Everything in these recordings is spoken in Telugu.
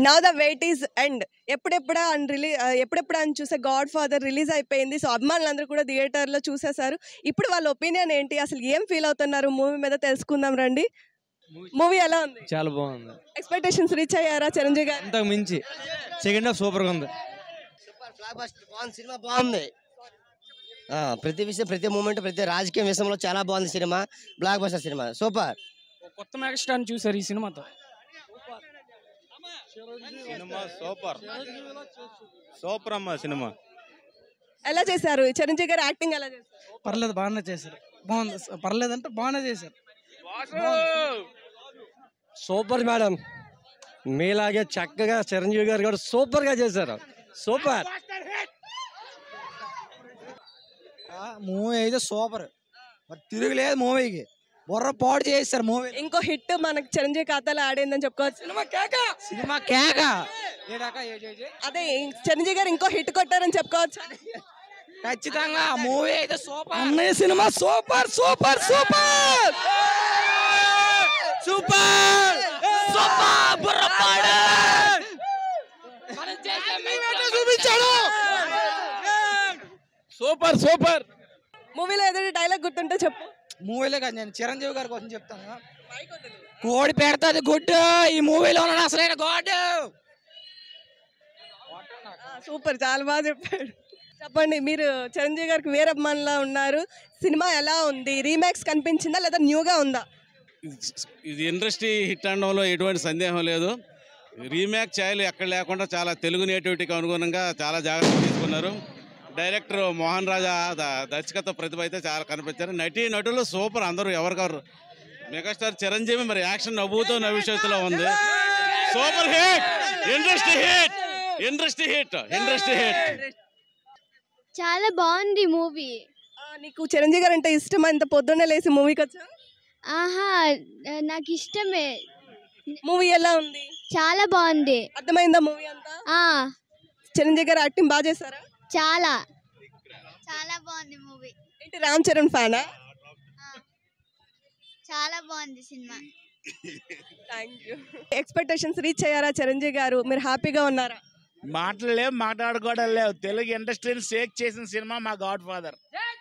Now the wait is end ఎప్పుడెప్పుడా అని రిలీ ఎప్పుడెప్పుడు అని చూసే గాడ్ ఫాదర్ రిలీజ్ అయిపోయింది సో అభిమానులందరూ కూడా థియేటర్లో చూసేశారు ఇప్పుడు వాళ్ళ ఒపీనియన్ ఏంటి అసలు ఏం ఫీల్ అవుతున్నారు మూవీ మీద తెలుసుకుందాం రండి మూవీ ఎలా ఉంది చాలా బాగుంది ఎక్స్పెక్టేషన్స్ రీచ్ అయ్యారా చిరంజీవి గారు అంతకు మించి సెకండ్ హాఫ్ సూపర్గా ఉంది బాగుంది సినిమా బాగుంది ఆ, ప్రతి విషయం ప్రతి మూమెంట్ ప్రతి రాజకీయ విషయంలో చాలా బాగుంది సినిమా బ్లాక్ బస్టర్ సినిమా సూపర్ కొత్త మెగాస్టార్ చూసారు ఈ సినిమాతో సినిమా సూపర్ సూపర్ అమ్మా సినిమా ఎలా చేశారు చిరంజీవి గారు యాక్టింగ్ ఎలా చేశారు పర్లేదు బాగానే చేశారు బాగుంది పర్లేదు అంటే బాగానే చేశారు సూపర్ మేడం మీలాగే చక్కగా చిరంజీవి గారు కూడా సూపర్గా చేశారు సూపర్ మూవీ అయితే సూపర్ మరి తిరుగులేదు మూవీకి బుర్ర పాడు చేస్తారు మూవీ ఇంకో హిట్ మనకు చిరంజీవి ఖాతాలో ఆడైందని చెప్పుకోవచ్చు సినిమా కేక సినిమా కేక ఏడాక ఏ ఏ ఏ. అదే చిరంజీవి గారు ఇంకో హిట్ కొట్టారని చెప్పుకోవచ్చు ఖచ్చితంగా మూవీ అయితే సూపర్ అన్నయ్య సినిమా super super super super super బుర్ర పాడు చూపించాడు సూపర్ సూపర్ మూవీలో ఏదైనా డైలాగ్ గుర్తుంటే చెప్పు మూవీలో కాదు నేను చిరంజీవి గారి కోసం చెప్తాను కోడి పెడతాది గుడ్డు ఈ మూవీలో ఉన్న అసలైన గాడ్ సూపర్ చాలా బాగా చెప్పాడు చెప్పండి మీరు చిరంజీవి గారికి వేరే అభిమానులా ఉన్నారు సినిమా ఎలా ఉంది రీమేక్స్ కనిపించిందా లేదా న్యూగా ఉందా ఇది ఇండస్ట్రీ హిట్ అనడంలో ఎటువంటి సందేహం లేదు రీమేక్ ఛాయలు ఎక్కడ లేకుండా చాలా తెలుగు నేటివిటీకి అనుగుణంగా చాలా జాగ్రత్తలు తీసుకున్నారు డైరెక్టర్ మోహన్ రాజా ద- దర్శకత్వ ప్రతిభ అయితే చాలా కనిపించారు నటీ నటులు సూపర్ అందరూ ఎవరికారు మెగాస్టార్ చిరంజీవి మరి యాక్షన్ నవ్వుతూ నవ్విషత్తులో ఉంది super hit industry hit industry hit industry hit చాలా బాగుంది మూవీ ఆ, నీకు చిరంజీవి గారు అంటే ఇష్టం ఇంత పొద్దున్నే లేసి మూవీకి వచ్చా ఆహా నాకు ఇష్టమే మూవీ ఎలా ఉంది చాలా బాగుంది అర్థమైందా మూవీ అంతా ఆ చిరంజీవి గారు యాక్టింగ్ బాగా చేశారా చాలా చాలా బాగుంది మూవీ ఏంటి రామ్ చరణ్ ఫ్యానా చాలా బాగుంది సినిమా థ్యాంక్ యూ ఎక్స్పెక్టేషన్స్ రీచ్ అయ్యారా చిరంజీవి గారు మీరు హ్యాపీగా ఉన్నారా మాటలు లేవు మాట్లాడుకోవడం లేవు తెలుగు ఇండస్ట్రీని షేక్ చేసిన సినిమా మా గాడ్ ఫాదర్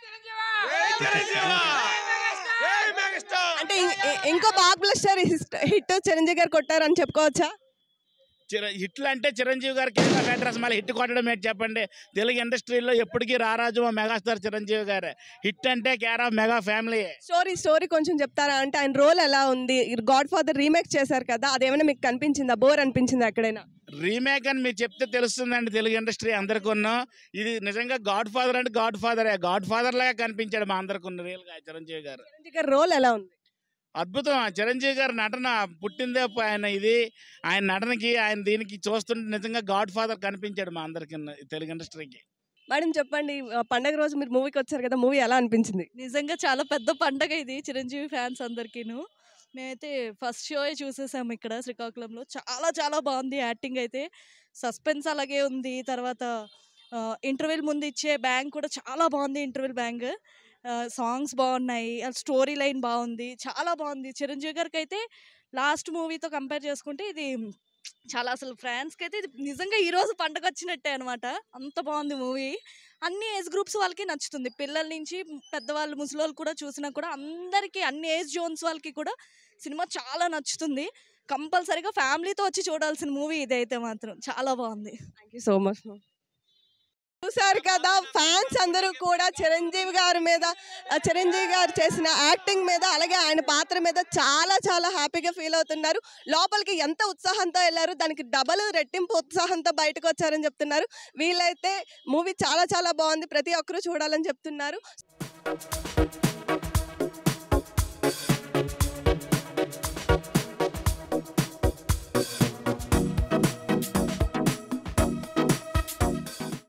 అంటే ఇం- ఇం- ఇంకో బాగ్ బ్లస్టర్ హిట్ చిరంజీవి గారు కొట్టారని చెప్పుకోవచ్చా హిట్లు అంటే చిరంజీవి గారికి ఏదో అడ్రస్ మళ్ళీ హిట్ కొట్టడం ఏంటి చెప్పండి తెలుగు ఇండస్ట్రీలో ఎప్పటికీ రారాజు మా మెగాస్టార్ చిరంజీవి గారే హిట్ అంటే care of mega family story story కొంచెం చెప్తారా అంటే ఆయన రోల్ ఎలా ఉంది గాడ్ ఫాదర్ రీమేక్ చేశారు కదా అదేమైనా మీకు కనిపించిందా బోర్ అనిపించిందా ఎక్కడైనా రీమేక్ అని మీరు చెప్తే తెలుస్తుందండి తెలుగు ఇండస్ట్రీ అందరికీ ఇది నిజంగా గాడ్ ఫాదర్ అంటే గాడ్ ఫాదరే గాడ్ ఫాదర్ లాగా కనిపించాడు మా అందరికి రియల్గా చిరంజీవి గారు చిరంజీవి గారి రోల్ ఎలా ఉంది అద్భుతం ఆ చిరంజీవి గారి నటన పుట్టిందే ప- ఆయన ఇది ఆయన నటనకి ఆయన దీనికి చూస్తుంటే నిజంగా గాడ్ ఫాదర్ కనిపించాడు మా అందరికి తెలుగు ఇండస్ట్రీకి మేడం చెప్పండి ఆ, పండగ రోజు మీరు మూవీకి వచ్చారు కదా మూవీ ఎలా అనిపించింది నిజంగా చాలా పెద్ద పండగ ఇది చిరంజీవి ఫ్యాన్స్ అందరికీను మేమైతే ఫస్ట్ షో చూసేసాము ఇక్కడ శ్రీకాకుళంలో చాలా చాలా బాగుంది యాక్టింగ్ అయితే సస్పెన్స్ అలాగే ఉంది తర్వాత ఇంటర్వెల్ ముందు ఇచ్చే బ్యాంగ్ కూడా చాలా బాగుంది ఇంటర్వెల్ బ్యాంగ్ సాంగ్స్ బాగున్నాయి స్టోరీ లైన్ బాగుంది చాలా బాగుంది చిరంజీవి గారికి అయితే లాస్ట్ మూవీతో కంపేర్ చేసుకుంటే ఇది చాలా అసలు ఫ్రాన్స్కి అయితే ఇది నిజంగా ఈరోజు పండగ వచ్చినట్టే అనమాట అంత బాగుంది మూవీ అన్ని ఏజ్ గ్రూప్స్ వాళ్ళకి నచ్చుతుంది పిల్లల నుంచి పెద్దవాళ్ళు ముసలోళ్ళు కూడా చూసినా కూడా అందరికీ అన్ని ఏజ్ జోన్స్ వాళ్ళకి కూడా సినిమా చాలా నచ్చుతుంది కంపల్సరీగా ఫ్యామిలీతో వచ్చి చూడాల్సిన మూవీ ఇదైతే మాత్రం చాలా బాగుంది థ్యాంక్ యూ సో మచ్ చూసారు కదా ఫ్యాన్స్ అందరూ కూడా చిరంజీవి గారి మీద ఆ, చిరంజీవి గారు చేసిన యాక్టింగ్ మీద అలాగే ఆయన పాత్ర మీద చాలా చాలా హ్యాపీగా ఫీల్ అవుతున్నారు లోపలికి ఎంత ఉత్సాహంతో వెళ్ళారు దానికి డబల్ రెట్టింపు ఉత్సాహంతో బయటకు వచ్చారని చెప్తున్నారు వీళ్ళైతే మూవీ చాలా చాలా బాగుంది ప్రతి ఒక్కరూ చూడాలని చెప్తున్నారు